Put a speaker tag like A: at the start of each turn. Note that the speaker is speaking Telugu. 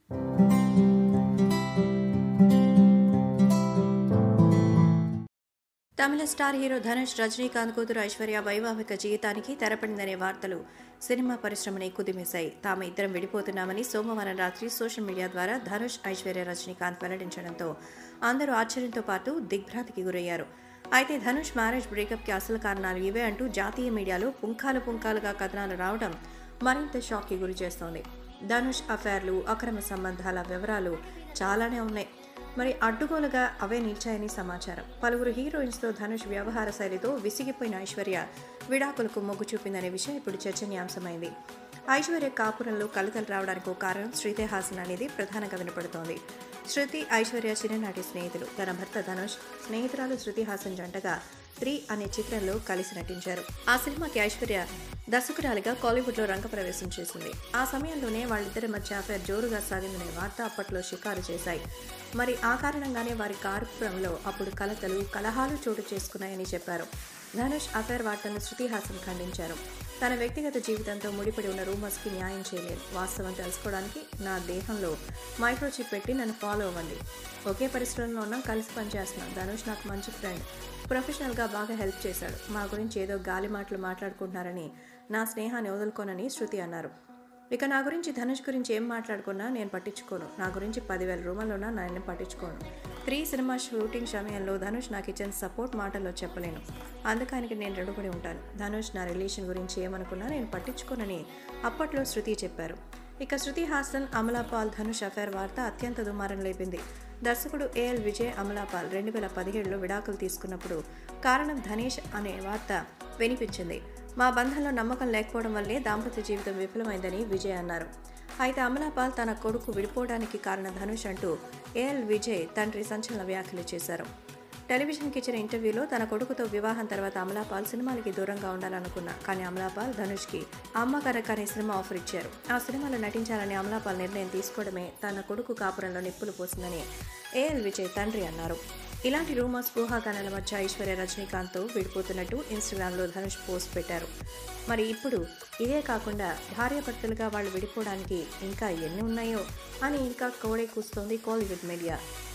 A: తమిళ స్టార్ హీరో ధనుష్ రజనీకాంత్ కూతురు ఐశ్వర్య వైవాహిక జీవితానికి తెరపడిందనే వార్తలు సినిమా పరిశ్రమని కుదిమేశాయి తాము ఇద్దరం విడిపోతున్నామని సోమవారం రాత్రి సోషల్ మీడియా ద్వారా ధనుష్ ఐశ్వర్య రజనీకాంత్ వెల్లడించడంతో అందరూ ఆశ్చర్యంతో పాటు దిగ్భ్రాంతికి గురయ్యారు అయితే ధనుష్ మ్యారేజ్ బ్రేకప్కి అసలు కారణాలు ఇవే అంటూ జాతీయ మీడియాలో పుంఖాలు పుంఖాలుగా కథనాలు రావడం మరింత షాక్కి గురి చేస్తోంది ధనుష్ అఫైర్లు అక్రమ సంబంధాల వివరాలు చాలానే ఉన్నాయి మరి అడ్డుగోలుగా అవే నిలిచాయని సమాచారం పలువురు హీరోయిన్స్తో ధనుష్ వ్యవహార శైలితో విసిగిపోయిన ఐశ్వర్య విడాకులకు మొగ్గు చూపిందనే విషయం ఇప్పుడు చర్చనీయాంశమైంది ఐశ్వర్య కాపురంలో కలతలు రావడానికి ఒక కారణం శృతి హాసన్ అనేది ప్రధానంగా వినపడుతోంది శృతి ఐశ్వర్య చిన్ననాటి స్నేహితులు తన భర్త ధనుష్ స్నేహితురాలు శృతి హాసన్ జంటగా త్రీ అనే చిత్రంలో కలిసి నటించారు ఆ సినిమాకి ఐశ్వర్య దర్శకురాలిగా కాలీవుడ్లో రంగప్రవేశం చేసింది ఆ సమయంలోనే వాళ్ళిద్దరి మధ్య అఫేర్ జోరుగా సాగిందనే వార్త అప్పట్లో షికారు చేశాయి మరి ఆ కారణంగానే వారి కాపురంలో అప్పుడు కలతలు కలహాలు చోటు చేసుకున్నాయని చెప్పారు ధనుష్ అఫేర్ వార్తను శృతి హాసన్ ఖండించారు తన వ్యక్తిగత జీవితంతో ముడిపడి ఉన్న రూమర్స్కి న్యాయం చేయలేదు వాస్తవం తెలుసుకోవడానికి నా దేహంలో మైక్రోచిప్ పెట్టి నన్ను ఫాలో అవ్వండి ఒకే పరిశ్రమలో ఉన్నాం కలిసి పనిచేస్తున్నాం ధనుష్ నాకు మంచి ఫ్రెండ్ ప్రొఫెషనల్గా బాగా హెల్ప్ చేశాడు మా గురించి ఏదో గాలి మాటలు మాట్లాడుకుంటున్నారని నా స్నేహాన్ని వదులుకోనని శృతి అన్నారు ఇక నా గురించి ధనుష్ గురించి ఏం మాట్లాడుకున్నా నేను పట్టించుకోను నా గురించి పదివేల రూమల్లో ఉన్నా నేను పట్టించుకోను త్రీ సినిమా షూటింగ్ సమయంలో ధనుష్ నాకు ఇచ్చిన సపోర్ట్ మాటల్లో చెప్పలేను అందుకనికి నేను రుణపడి ఉంటాను ధనుష్ నా రిలేషన్ గురించి ఏమనుకున్నా నేను పట్టించుకోనని అప్పట్లో శృతి చెప్పారు ఇక శృతి హాసన్ అమలాపాల్ ధనుష్ అఫైర్ వార్త అత్యంత దుమారం లేపింది దర్శకుడు ఏఎల్ విజయ్ అమలాపాల్ రెండు వేల పదిహేడులో విడాకులు తీసుకున్నప్పుడు కారణం ధనేష్ అనే వార్త వినిపించింది మా బంధంలో నమ్మకం లేకపోవడం వల్లే దాంపత్య జీవితం విఫలమైందని విజయ్ అన్నారు అయితే అమలాపాల్ తన కొడుకు విడిపోవడానికి కారణం ధనుష్ అంటూ ఏఎల్ విజయ్ తండ్రి సంచలన వ్యాఖ్యలు చేశారు టెలివిజన్కి ఇచ్చిన ఇంటర్వ్యూలో తన కొడుకుతో వివాహం తర్వాత అమలాపాల్ సినిమాలకి దూరంగా ఉండాలనుకున్నా కానీ అమలాపాల్ ధనుష్కి అమ్మ కనక అనే సినిమా ఆఫర్ ఇచ్చారు ఆ సినిమాలో నటించాలని అమలాపాల్ నిర్ణయం తీసుకోవడమే తన కొడుకు కాపురంలో నిప్పులు పోసిందని ఏఎల్ విజయ్ తండ్రి అన్నారు ఇలాంటి రూమర్స్ ఊహాగానాల మధ్య ఐశ్వర్య రజనీకాంత్తో విడిపోతున్నట్టు ఇన్స్టాగ్రామ్లో ధనుష్ పోస్ట్ పెట్టారు మరి ఇప్పుడు ఇదే కాకుండా భార్యాభర్తలుగా వాళ్ళు విడిపోవడానికి ఇంకా ఎన్ని ఉన్నాయో అని ఇంకా కోడే కూస్తోంది కోలీవుడ్ మీడియా